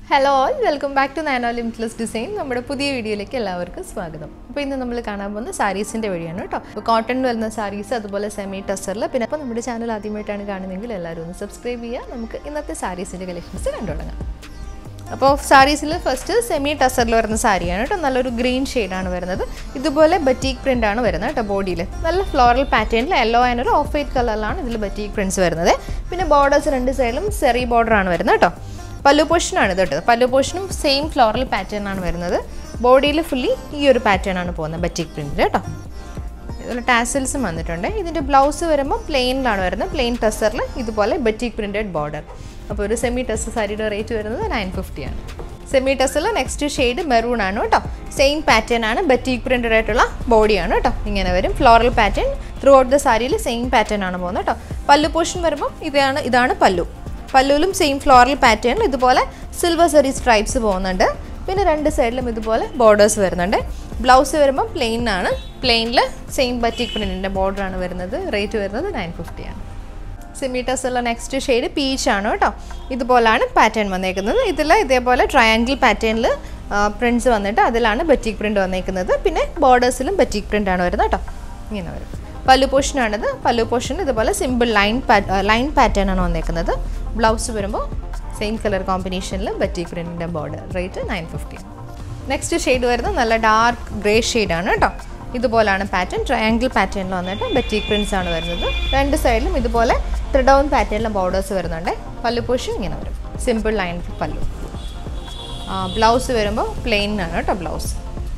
hello all welcome back to nano limitless design നമ്മുടെ പുതിയ വീഡിയോയിലേക്ക് എല്ലാവർക്കും സ്വാഗതം അപ്പോൾ ഇന്ന് നമ്മൾ കാണാൻ പോകുന്ന സാരീസിൻ്റെ വഴിയാണ് കേട്ടോ അപ്പോൾ കോട്ടൺ വരുന്ന സാരീസ് അതുപോലെ സെമി ടസറിൽ പിന്നെ അപ്പോൾ നമ്മുടെ ചാനൽ ആദ്യമായിട്ടാണ് കാണുന്നതെങ്കിൽ എല്ലാവരും ഒന്ന് സബ്സ്ക്രൈബ് ചെയ്യുക നമുക്ക് ഇന്നത്തെ സാരീസിൻ്റെ കളക്ഷൻസ് കണ്ടു തുടങ്ങാം അപ്പോൾ സാരീസിൽ ഫസ്റ്റ് സെമി ടസറിൽ വരുന്ന സാരിയാണ് കേട്ടോ നല്ലൊരു ഗ്രീൻ ഷെയ്ഡാണ് വരുന്നത് ഇതുപോലെ ബറ്റീക് പ്രിൻ്റ് ആണ് വരുന്നത് കേട്ടോ ബോഡിയിൽ നല്ല ഫ്ലോറൽ പാറ്റേണിൽ യെല്ലോ ആൻഡ് ഒരു ഓഫ് വൈറ്റ് കളറിലാണ് ഇതിൽ ബറ്റീക് പ്രിൻറ്റ്സ് വരുന്നത് പിന്നെ ബോർഡേഴ്സ് രണ്ട് സൈഡിലും സെറി ബോർഡറാണ് വരുന്നത് കേട്ടോ പല്ലു പോർഷനാണ് ഇത് കേട്ടോ പല്ലു പോർഷനും സെയിം ഫ്ലോറൽ പാറ്റേൺ ആണ് വരുന്നത് ബോഡിയിൽ ഫുള്ളി ഈ ഒരു പാറ്റേൺ ആണ് പോകുന്നത് ബറ്റീക് പ്രിൻറ്റിൽ കേട്ടോ ഇതുപോലെ ടാസൽസും വന്നിട്ടുണ്ട് ഇതിൻ്റെ ബ്ലൗസ് വരുമ്പോൾ പ്ലെയിനിലാണ് വരുന്നത് പ്ലെയിൻ ടസറിൽ ഇതുപോലെ ബറ്റീക് പ്രിൻറ്റഡ് ബോർഡർ അപ്പോൾ ഒരു സെമി ടസ് സാരിയുടെ റേറ്റ് വരുന്നത് നയൻ ഫിഫ്റ്റിയാണ് സെമി ടസ്സിൽ നെക്സ്റ്റ് ഷെയ്ഡ് മെറൂൺ ആണ് കേട്ടോ സെയിം പാറ്റേൺ ആണ് ബറ്റീക് പ്രിൻറ്റഡ് ആയിട്ടുള്ള ബോഡിയാണ് കേട്ടോ ഇങ്ങനെ വരും floral pattern throughout the സാരിയിൽ സെയിം പാറ്റേൺ ആണ് പോകുന്നത് കേട്ടോ പല്ലു പോർഷൻ വരുമ്പോൾ ഇതാണ് ഇതാണ് പല്ലു പല്ലുവിലും സെയിം ഫ്ലോറൽ പാറ്റേണിൽ ഇതുപോലെ സിൽവർ സെറി സ്ട്രൈപ്സ് പോകുന്നുണ്ട് പിന്നെ രണ്ട് സൈഡിലും ഇതുപോലെ ബോർഡേഴ്സ് വരുന്നുണ്ട് ബ്ലൗസ് വരുമ്പോൾ പ്ലെയിൻ ആണ് പ്ലെയിനിൽ സെയിം ബറ്റിക് പ്രിൻറ്റിൻ്റെ ബോർഡറാണ് വരുന്നത് റേറ്റ് വരുന്നത് നയൻ ഫിഫ്റ്റിയാണ് സിമീറ്റസുള്ള നെക്സ്റ്റ് ഷെയ്ഡ് പീച്ച് ആണ് കേട്ടോ ഇതുപോലാണ് പാറ്റേൺ വന്നേക്കുന്നത് ഇതിൽ ഇതേപോലെ ട്രയാങ്കിൾ പാറ്റേണിൽ പ്രിൻറ്റ്സ് വന്നിട്ട് അതിലാണ് ബറ്റിക് പ്രിൻറ്റ് വന്നേക്കുന്നത് പിന്നെ ബോർഡേഴ്സിലും ബറ്റിക് പ്രിൻ്റ് ആണ് വരുന്നത് കേട്ടോ ഇങ്ങനെ വരും പല്ലു പോർഷനാണിത് പല്ലു പോർഷൻ ഇതുപോലെ സിമ്പിൾ ലൈൻ ലൈൻ പാറ്റേൺ ആണ് വന്നേക്കുന്നത് ബ്ലൗസ് വരുമ്പോൾ സെയിം കളർ കോമ്പിനേഷനിൽ ബറ്റിക് പ്രിൻറ്റിൻ്റെ border rate nine fifty next shade വരുന്നത് നല്ല ഡാർക്ക് ഗ്രേ ഷെയ്ഡാണ് കേട്ടോ ഇതുപോലാണ് പാറ്റേൺ ട്രയാങ്കിൾ പാറ്റേണിൽ വന്നിട്ട് ബറ്റിക് പ്രിൻറ്റ്സ് ആണ് വരുന്നത് രണ്ട് സൈഡിലും ഇതുപോലെ ത്രിഡൗൺ പാറ്റേണിലെ ബോർഡേഴ്സ് വരുന്നുണ്ട് പല്ലു പോർഷൻ ഇങ്ങനെ വരും സിമ്പിൾ ലൈൻ പല്ലു ബ്ലൗസ് വരുമ്പോൾ പ്ലെയിൻ ആണ് കേട്ടോ ബ്ലൗസ്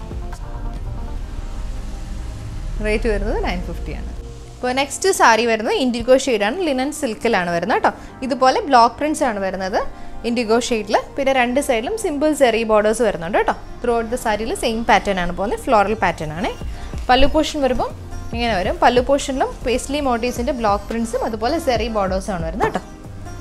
റേറ്റ് വരുന്നത് നയൻ ഫിഫ്റ്റിയാണ് ഇപ്പോൾ നെക്സ്റ്റ് സാരി വരുന്നത് ഇൻഡിഗോ ഷെയ്ഡാണ് ലിനൻ സിൽക്കിലാണ് വരുന്നത് കേട്ടോ ഇതുപോലെ ബ്ലോക്ക് പ്രിൻറ്റ്സ് ആണ് വരുന്നത് ഇൻഡിഗോ ഷെയ്ഡിൽ പിന്നെ രണ്ട് സൈഡിലും സിമ്പിൾ സെറി ബോർഡേഴ്സ് വരുന്നുണ്ട് കേട്ടോ ത്രൂ ഔട്ട് ദ സാരിയിൽ സെയിം പാറ്റേൺ ആണ് പോകുന്നത് ഫ്ലോറൽ പാറ്റേൺ ആണ് പല്ലു പോർഷൻ വരുമ്പോൾ ഇങ്ങനെ വരും പല്ലു പോർഷനിലും പേസ്ലി മോട്ടീവ്സിൻ്റെ ബ്ലോക്ക് പ്രിൻറ്റ്സും അതുപോലെ സെറി ബോർഡേഴ്സും ആണ് വരുന്നത് കേട്ടോ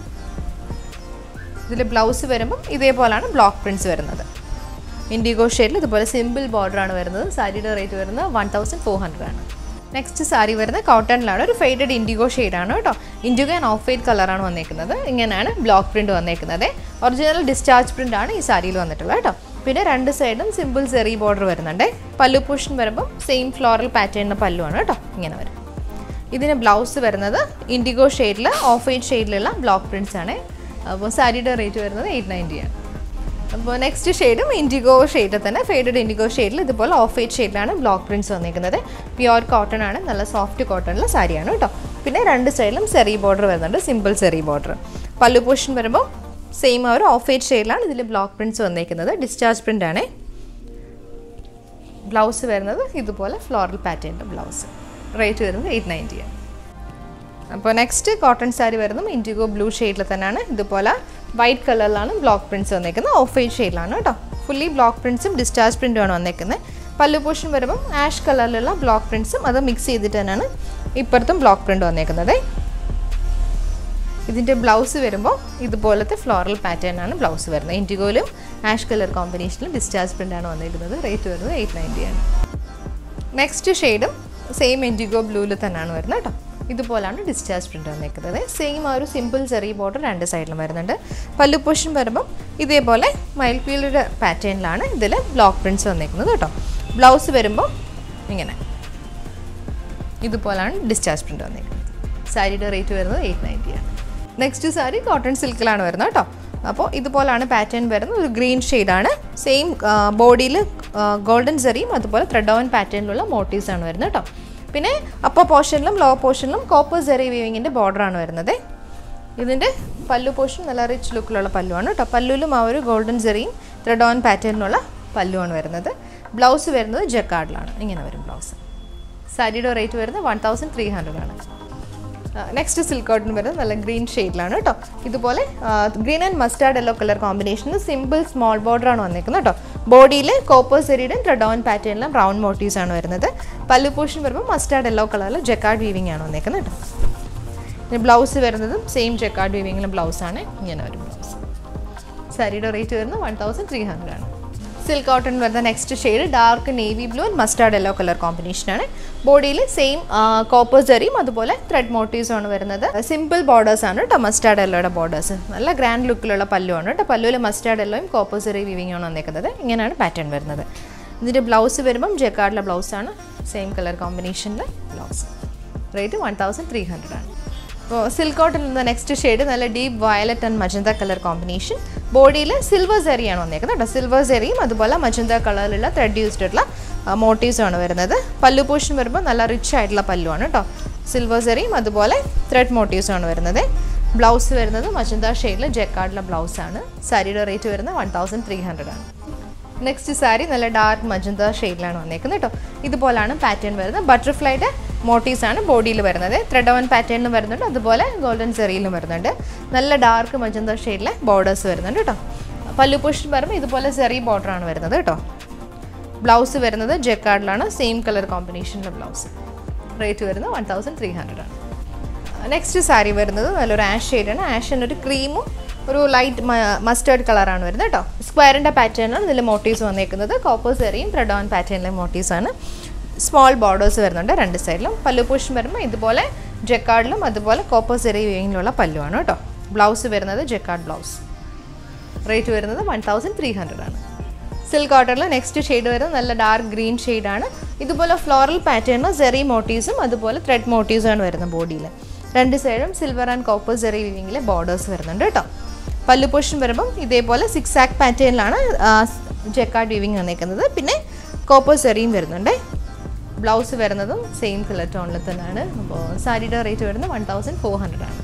ഇതിൽ ബ്ലൗസ് വരുമ്പം ഇതേപോലാണ് ബ്ലോക്ക് പ്രിൻറ്റ്സ് വരുന്നത് ഇൻഡിഗോ ഷെയ്ഡിൽ ഇതുപോലെ സിമ്പിൾ ബോർഡർ ആണ് വരുന്നത് സാരിയുടെ റേറ്റ് വരുന്നത് വൺ തൗസൻഡ് ഫോർ ഹൺഡ്രഡ് ആണ് നെക്സ്റ്റ് സാരി വരുന്നത് കോട്ടണിലാണ് ഒരു ഫെയ്ഡഡ് ഇൻഡിഗോ ഷെയ്ഡാണ് കേട്ടോ ഇൻഡിഗോ ആൻഡ് ഓഫ് വൈറ്റ് കളറാണ് വന്നേക്കുന്നത് ഇങ്ങനെയാണ് ബ്ലോക്ക് പ്രിൻറ്റ് വന്നേക്കുന്നത് ഒറിജിനൽ ഡിസ്ചാർജ് പ്രിൻ്റ് ആണ് ഈ സാരിയിൽ വന്നിട്ടുള്ളത് കേട്ടോ പിന്നെ രണ്ട് സൈഡും സിമ്പിൾ സെറി ബോർഡർ വരുന്നുണ്ട് പല്ലു പോർഷൻ വരുമ്പോൾ സെയിം ഫ്ലോറൽ പാറ്റേണിൻ്റെ പല്ലുവാണ് കേട്ടോ ഇങ്ങനെ വരും ഇതിന് ബ്ലൗസ് വരുന്നത് ഇൻഡിഗോ ഷെയ്ഡിൽ ഓഫ് വൈറ്റ് ഷെയ്ഡിലുള്ള ബ്ലോക്ക് പ്രിൻറ്റ്സ് ആണ് അപ്പോൾ സാരിയുടെ റേറ്റ് വരുന്നത് എയ്റ്റ് നയൻറ്റി ആണ് അപ്പോൾ നെക്സ്റ്റ് ഷെയ്ഡും ഇൻഡിഗോ ഷെയ്ഡിൽ തന്നെ ഫെയ്ഡഡ് ഇൻഡിഗോ ഷെയ്ഡിൽ ഇതുപോലെ ഓഫ് വൈറ്റ് ഷെയ്ഡിലാണ് ബ്ലോക്ക് പ്രിൻറ്റ്സ് വന്നിരിക്കുന്നത് പ്യുവർ കോട്ടൺ ആണ് നല്ല സോഫ്റ്റ് കോട്ടണിലെ സാരിയാണ് കേട്ടോ പിന്നെ രണ്ട് സൈഡിലും സെറി ബോർഡർ വരുന്നുണ്ട് simple zari border pallu portion വരുമ്പോൾ സെയിം ആ ഒരു ഓഫ് വൈറ്റ് ഷെയ്ഡിലാണ് ഇതിൽ ബ്ലോക്ക് പ്രിൻറ്റ്സ് വന്നിരിക്കുന്നത് ഡിസ്ചാർജ് പ്രിൻ്റ് ആണ് ബ്ലൗസ് വരുന്നത് ഇതുപോലെ ഫ്ലോറൽ പാറ്റേണിൻ്റെ ബ്ലൗസ് റേറ്റ് വരുന്നത് എയ്റ്റ് നയൻറ്റി ആണ് അപ്പോൾ നെക്സ്റ്റ് കോട്ടൺ സാരി വരുന്നത് ഇൻഡിഗോ ബ്ലൂ ഷെയ്ഡിൽ തന്നെയാണ് ഇതുപോലെ വൈറ്റ് കളറിലാണ് ബ്ലോക്ക് പ്രിൻറ്റ്സ് വന്നേക്കുന്നത് ഓഫ് വൈറ്റ് ഷെയ്ഡിലാണ് കേട്ടോ ഫുള്ളി ബ്ലോക്ക് പ്രിൻറ്റ്സും ഡിസ്ചാർജ് പ്രിൻറ്റുമാണ് വന്നേക്കുന്നത് പല്ലു പോർഷൻ വരുമ്പം ആഷ് കളറിലുള്ള ബ്ലോക്ക് പ്രിൻറ്റ്സും അത് മിക്സ് ചെയ്തിട്ട് തന്നെയാണ് ഇപ്പുറത്തും ബ്ലോക്ക് പ്രിൻറ്റ് വന്നേക്കുന്നത് ഇതിൻ്റെ ബ്ലൗസ് വരുമ്പോൾ ഇതുപോലത്തെ ഫ്ലോറൽ പാറ്റേൺ ആണ് ബ്ലൗസ് വരുന്നത് ഇൻഡിഗോയിലും ആഷ് കളർ കോമ്പിനേഷനിലും ഡിസ്ചാർജ് പ്രിൻ്റാണ് വന്നിരിക്കുന്നത് റേറ്റ് വരുന്നത് എയ്റ്റ് നയൻറ്റി ആണ് നെക്സ്റ്റ് ഷെയ്ഡും സെയിം ഇൻഡിഗോ ബ്ലൂവിൽ തന്നെയാണ് വരുന്നത് കേട്ടോ ഇതുപോലാണ് ഡിസ്ചാർജ് പ്രിൻ്റ് വന്നിരിക്കുന്നത് സെയിം ആ ഒരു സിമ്പിൾ ചെറിയ ബോർഡർ രണ്ട് സൈഡിലും വരുന്നുണ്ട് പല്ലു പോർഷൻ വരുമ്പം ഇതേപോലെ മൈൽ പീൽഡ് പാറ്റേണിലാണ് ഇതിൽ ബ്ലോക്ക് പ്രിൻറ്റ്സ് വന്നിരിക്കുന്നത് കേട്ടോ ബ്ലൗസ് വരുമ്പോൾ ഇങ്ങനെ ഇതുപോലാണ് ഡിസ്ചാർജ് പ്രിൻ്റ് വന്നിരിക്കുന്നത് സാരിയുടെ റേറ്റ് വരുന്നത് എയ്റ്റ് നയൻറ്റി ആണ് നെക്സ്റ്റ് സാരി കോട്ടൺ സിൽക്കിലാണ് വരുന്നത് കേട്ടോ അപ്പോൾ ഇതുപോലാണ് പാറ്റേൺ വരുന്നത് ഒരു ഗ്രീൻ ഷെയ്ഡാണ് സെയിം ബോഡിയിൽ ഗോൾഡൻ സെറിയും അതുപോലെ ത്രെഡ് ഓൺ പാറ്റേണിലുള്ള മോട്ടീവ്സ് ആണ് വരുന്നത് കേട്ടോ പിന്നെ അപ്പർ പോർഷനിലും ലോ പോർഷനിലും കോപ്പർ സെറി വീവിങ്ങിൻ്റെ ബോർഡറാണ് വരുന്നത് ഇതിൻ്റെ പല്ലു പോർഷൻ നല്ല റിച്ച് ലുക്കിലുള്ള പല്ലുവാണ് കേട്ടോ പല്ലുവിലും ആ ഒരു ഗോൾഡൻ സെറിയും ത്രെഡ് ഓൺ പാറ്റേണിലുള്ള പല്ലുവാണ് വരുന്നത് ബ്ലൗസ് വരുന്നത് ജക്കാർഡിലാണ് ഇങ്ങനെ വരും ബ്ലൗസ് സാരിയുടെ റേറ്റ് വരുന്നത് വൺ തൗസൻഡ് ത്രീ ഹൺഡ്രഡ് ആണ് നെക്സ്റ്റ് സിൽക്ക് കോട്ടൺ വരുന്നത് നല്ല ഗ്രീൻ ഷെയ്ഡിലാണ് കേട്ടോ ഇതുപോലെ green and mustard yellow colour കോമ്പിനേഷനിൽ സിമ്പിൾ സ്മോൾ ബോർഡർ ആണ് വന്നിരിക്കുന്നത് കേട്ടോ ബോഡിയിൽ കോപ്പർ സെറിയുടെ ത്രെഡോൺ പാറ്റേണിലും ബ്രൗൺ മോട്ടീവ്സ് ആണ് വരുന്നത് പല്ലു പോർഷൻ വരുമ്പോൾ മസ്റ്റാർഡ് യെല്ലോ കളറിൽ ജക്കാർഡ് വീവിംഗ് ആണ് വന്നിരിക്കുന്നത് കേട്ടോ പിന്നെ ബ്ലൗസ് വരുന്നതും സെയിം ജക്കാർഡ് വീവിങ്ങിലും ബ്ലൗസാണ് ഇങ്ങനെ ഒരു ബ്ലൗസ് സാരിയുടെ റേറ്റ് വരുന്നത് വൺ തൗസൻഡ് ത്രീ ഹൺഡ്രഡ് ആണ് സിൽക്ക് കോട്ടൺ വരുന്ന next shade dark navy blue and mustard yellow colour കോമ്പിനേഷനാണ് ബോഡിയിൽ സെയിം കോപ്പർ ജെറിയും അതുപോലെ ത്രെഡ് മോട്ടീവ്സും ആണ് വരുന്നത് സിമ്പിൾ ബോർഡേഴ്സ് ആണ് കേട്ടോ മസ്റ്റാർഡ് യെല്ലോയുടെ ബോർഡേഴ്സ് നല്ല ഗ്രാൻഡ് ലുക്കിലുള്ള പല്ലുവാണ് കേട്ടോ പല്ലുവിൽ മസ്റ്റാർഡ് യെല്ലോയും കോപ്പർ ജെറി വിവിങ് ആണ് വന്നേക്കുന്നത് ഇങ്ങനെയാണ് പാറ്റേൺ വരുന്നത് ഇതിൻ്റെ ബ്ലൗസ് വരുമ്പം ജെക്കാർഡിലെ ബ്ലൗസാണ് സെയിം കളർ കോമ്പിനേഷനിലെ blouse rate one thousand three hundred ആണ് അപ്പോൾ സിൽക്ക് കോട്ടൺ എന്ന നെക്സ്റ്റ് ഷെയ്ഡ് നല്ല deep violet and magenta colour combination ബോഡിയിൽ സിൽവർ സെറിയാണ് വന്നേക്കുന്നത് കേട്ടോ സിൽവർ സെറിയും അതുപോലെ മജന്ത കളറിലുള്ള ത്രെഡ് യൂസ്ഡ് ആയിട്ടുള്ള മോട്ടീവ്സും ആണ് വരുന്നത് പല്ലു പോഷൻ വരുമ്പോൾ നല്ല റിച്ച് ആയിട്ടുള്ള പല്ലുവാണ് കേട്ടോ സിൽവർ സെറിയും അതുപോലെ ത്രെഡ് മോട്ടീവ്സും ആണ് വരുന്നത് ബ്ലൗസ് വരുന്നത് മജന്ത ഷെയ്ഡിൽ ജെക്കാർഡിലെ ബ്ലൗസാണ് സാരിയുടെ റേറ്റ് വരുന്നത് വൺ തൗസൻഡ് ത്രീ ഹൺഡ്രഡ് ആണ് നെക്സ്റ്റ് സാരി നല്ല ഡാർക്ക് മജന്ത ഷെയ്ഡിലാണ് വന്നേക്കുന്നത് കേട്ടോ ഇതുപോലാണ് പാറ്റേൺ വരുന്നത് ബട്ടർഫ്ലൈയുടെ മോട്ടീവ്സ് ആണ് ബോഡിയിൽ വരുന്നത് ത്രെഡ് ഓൺ പാറ്റേണിലും വരുന്നുണ്ട് അതുപോലെ ഗോൾഡൻ സെറിയിലും വരുന്നുണ്ട് നല്ല ഡാർക്ക് മജന്ത ഷെയ്ഡിലെ ബോർഡേഴ്സ് വരുന്നുണ്ട് കേട്ടോ പല്ലു പുഷ് പറയുമ്പോൾ ഇതുപോലെ സെറി ബോർഡറാണ് വരുന്നത് കേട്ടോ ബ്ലൗസ് വരുന്നത് ജെക്കാർഡിലാണ് സെയിം കളർ കോമ്പിനേഷനിലെ ബ്ലൗസ് റേറ്റ് വരുന്നത് വൺ തൗസൻഡ് ത്രീ ഹൺഡ്രഡ് ആണ് നെക്സ്റ്റ് സാരി വരുന്നത് നല്ലൊരു ആഷ് ഷെയ്ഡാണ് ആഷിന് ഒരു ക്രീമും ഒരു ലൈറ്റ് മസ്റ്റേർഡ് കളറാണ് വരുന്നത് കേട്ടോ സ്ക്വയറിൻ്റെ പാറ്റേണാണ് ഇതിൽ മോട്ടീവ്സ് വന്നേക്കുന്നത് കോപ്പർ സെറിയും ത്രെഡ് ഓൺ പാറ്റേണിലെ മോട്ടീവ്സ് ആണ് സ്മോൾ ബോർഡേഴ്സ് വരുന്നുണ്ട് രണ്ട് സൈഡിലും പല്ലു പുഷ് വരുമ്പോൾ ഇതുപോലെ ജെക്കാർഡിലും അതുപോലെ കോപ്പർ സെറി വീങ്ങിലുള്ള പല്ലുവാണ് കേട്ടോ ബ്ലൗസ് വരുന്നത് ജെക്കാർഡ് ബ്ലൗസ് റേറ്റ് വരുന്നത് വൺ തൗസൻഡ് ത്രീ ഹൺഡ്രഡ് ആണ് സിൽക്ക് കോട്ടണിൽ നെക്സ്റ്റ് ഷെയ്ഡ് വരുന്നത് നല്ല ഡാർക്ക് ഗ്രീൻ ഷെയ്ഡാണ് ഇതുപോലെ ഫ്ലോറൽ പാറ്റേണിൽ സെറി മോട്ടീവ്സും അതുപോലെ ത്രെഡ് മോട്ടീവ്സും ആണ് വരുന്നത് ബോഡിയിൽ രണ്ട് സൈഡും സിൽവർ ആൻഡ് കോപ്പർ സെറി വിവിങ്ങിലെ ബോർഡേഴ്സ് വരുന്നുണ്ട് കേട്ടോ പല്ലു പോഷൻ വരുമ്പം ഇതേപോലെ സിക്സ് ആക്ക് പാറ്റേണിലാണ് ജെക്കാർഡ് വിവിങ് വന്നേക്കുന്നത് പിന്നെ കോപ്പർ സെറിയും വരുന്നുണ്ട് ബ്ലൗസ് വരുന്നതും സെയിം കളർ ടോണിൽ തന്നെയാണ് അപ്പോൾ സാരിയുടെ റേറ്റ് വരുന്നത് വൺ തൗസൻഡ് ഫോർ ഹൺഡ്രഡ് ആണ്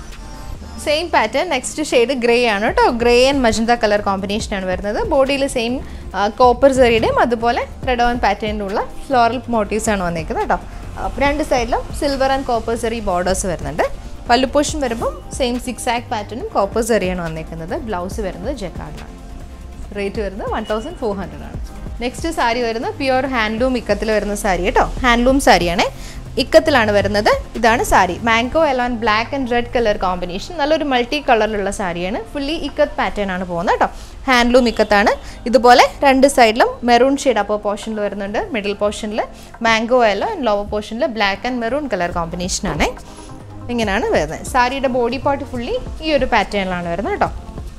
same pattern next shade grey ആണ് കേട്ടോ ഗ്രേ ആൻഡ് മജന്ത കളർ കോമ്പിനേഷനാണ് വരുന്നത് ബോഡിയിൽ സെയിം കോപ്പർ സെറിയുടെയും അതുപോലെ ത്രെഡ് ഓൺ പാറ്റേണിലുള്ള ഫ്ലോറൽ മോട്ടീവ്സ് ആണ് വന്നേക്കുന്നത് കേട്ടോ അപ്പോൾ രണ്ട് സൈഡിലും silver and copper zari borders വരുന്നുണ്ട് പല്ലുപോഷൻ വരുമ്പം സെയിം സിക്സ് ആക്ക് പാറ്റേണും കോപ്പർ സെറിയാണ് വന്നേക്കുന്നത് ബ്ലൗസ് വരുന്നത് ജെക്കാർഡിലാണ് റേറ്റ് വരുന്നത് വൺ തൗസൻഡ് ഫോർ ഹൺഡ്രഡ് ആണ് നെക്സ്റ്റ് സാരി വരുന്നത് പ്യുവർ ഹാൻഡ്ലൂം ഇക്കത്തിൽ വരുന്ന സാരി കേട്ടോ ഹാൻഡ്ലൂം സാരിയാണ് ഇക്കത്തിലാണ് വരുന്നത് ഇതാണ് sari mango yellow black and red colour combination നല്ലൊരു മൾട്ടി കളറിലുള്ള സാരിയാണ് ഫുള്ളി ഇക്കത്ത് പാറ്റേൺ ആണ് പോകുന്നത് കേട്ടോ ഹാൻഡ്ലൂം ഇക്കത്താണ് ഇതുപോലെ രണ്ട് സൈഡിലും മെറൂൺ ഷെയ്ഡ് അപ്പർ പോർഷനിൽ വരുന്നുണ്ട് മിഡിൽ പോർഷനിൽ മാംഗോ എല്ലോ ആൻഡ് ലോവർ പോർഷനിൽ ബ്ലാക്ക് ആൻഡ് മെറൂൺ കളർ കോമ്പിനേഷനാണ് ഇങ്ങനെയാണ് വരുന്നത് സാരിയുടെ ബോഡി പാർട്ട് ഫുള്ളി ഈ ഒരു പാറ്റേണിലാണ് വരുന്നത് കേട്ടോ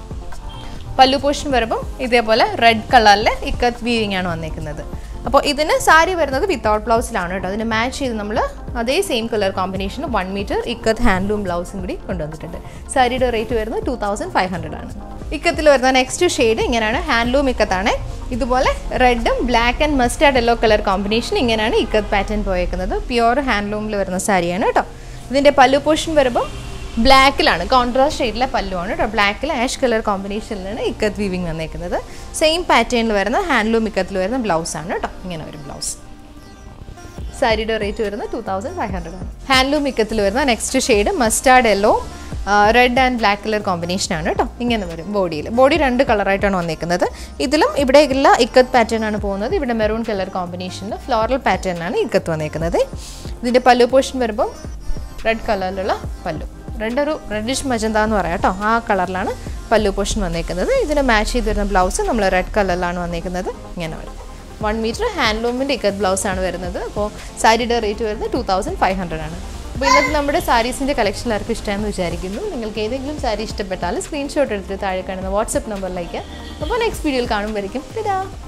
പല്ലു പോഷൻ വരുമ്പം ഇതേപോലെ റെഡ് കളറിൽ ഇക്കത്ത് വീവിങ് ആണ് വന്നേക്കുന്നത് അപ്പോൾ ഇതിന് സാരി വരുന്നത് വിത്തൗട്ട് ബ്ലൗസിലാണ് കേട്ടോ അതിന് മാച്ച് ചെയ്ത് നമ്മൾ അതേ same colour combination one metre ikat handloom ബ്ലൗസും കൂടി കൊണ്ടുവന്നിട്ടുണ്ട് സാരിയുടെ റേറ്റ് വരുന്നത് ടു തൗസൻഡ് ഫൈവ് ഹൺഡ്രഡ് ആണ് ഇക്കത്തിൽ വരുന്ന നെക്സ്റ്റ് ഷെയ്ഡ് ഇങ്ങനെയാണ് ഹാൻഡ്ലൂം ഇക്കത്താണ് ഇതുപോലെ റെഡും black and mustard yellow colour combination ഇങ്ങനെയാണ് ഇക്കത്ത് പാറ്റേൺ പോയേക്കുന്നത് പ്യുവർ ഹാൻഡ്ലൂമിൽ വരുന്ന സാരിയാണ് കേട്ടോ ഇതിൻ്റെ പല്ലു പോഷൻ വരുമ്പോൾ ബ്ലാക്കിലാണ് കോൺട്രാസ്റ്റ് ഷെയ്ഡിലെ പല്ലുവാണ് കേട്ടോ ബ്ലാക്കിൽ ആഷ് കളർ കോമ്പിനേഷനിലാണ് ഇക്കത്ത് വീവിങ് വന്നേക്കുന്നത് സെയിം പാറ്റേണിൽ വരുന്ന ഹാൻഡ്ലൂം ഇക്കത്തിൽ വരുന്ന ബ്ലൗസാണ് കേട്ടോ ഇങ്ങനെ ഒരു ബ്ലൗസ് സാരിയുടെ റേറ്റ് വരുന്നത് ടു തൗസൻഡ് ഫൈവ് ഹൺഡ്രഡ് ആണ് ഹാൻഡ്ലൂം ഇക്കത്തിൽ വരുന്ന next shade mustard yellow red and black colour കോമ്പിനേഷനാണ് കേട്ടോ ഇങ്ങനെ വരും ബോഡിയിൽ ബോഡി രണ്ട് കളറായിട്ടാണ് വന്നേക്കുന്നത് ഇതിലും ഇവിടെ ഉള്ള ഇക്കത്ത് പാറ്റേൺ ആണ് പോകുന്നത് ഇവിടെ മെറൂൺ കളർ കോമ്പിനേഷനിൽ ഫ്ലോറൽ പാറ്റേൺ ആണ് ഇക്കത്ത് വന്നേക്കുന്നത് ഇതിൻ്റെ പല്ലു പോർഷൻ വരുമ്പം റെഡ് കളറിലുള്ള പല്ലു റെഡ് ഒരു റെഡിഷ് മജന്ത എന്ന് പറയാം കേട്ടോ ആ കളറിലാണ് പല്ലു പോർഷൻ വന്നേക്കുന്നത് ഇതിന് മാച്ച് ചെയ്ത് വരുന്ന ബ്ലൗസ് നമ്മൾ റെഡ് കളറിലാണ് വന്നേക്കുന്നത് ഇങ്ങനെ വരും വൺ മീറ്റർ ഹാൻഡ്ലൂമിൻ്റെ ഇക്കത്ത് ബ്ലൗസ് ആണ് വരുന്നത് അപ്പോൾ സാരിയുടെ റേറ്റ് വരുന്നത് ടു തൗസൻഡ് ഫൈവ് ഹൺഡ്രഡ് ആണ് അപ്പോൾ ഇന്നത്തെ നമ്മുടെ സാരീസിൻ്റെ കളക്ഷൻ എല്ലാവർക്കും ഇഷ്ടമാണെന്ന് വിചാരിക്കുന്നു നിങ്ങൾക്ക് ഏതെങ്കിലും സാരി ഇഷ്ടപ്പെട്ടാൽ സ്ക്രീൻഷോട്ട് എടുത്ത് താഴെ കാണുന്ന വാട്സപ്പ് നമ്പറിലേക്ക് അപ്പോൾ നെക്സ്റ്റ് വീഡിയോയിൽ കാണുമ്പോഴേക്കും ഇതാ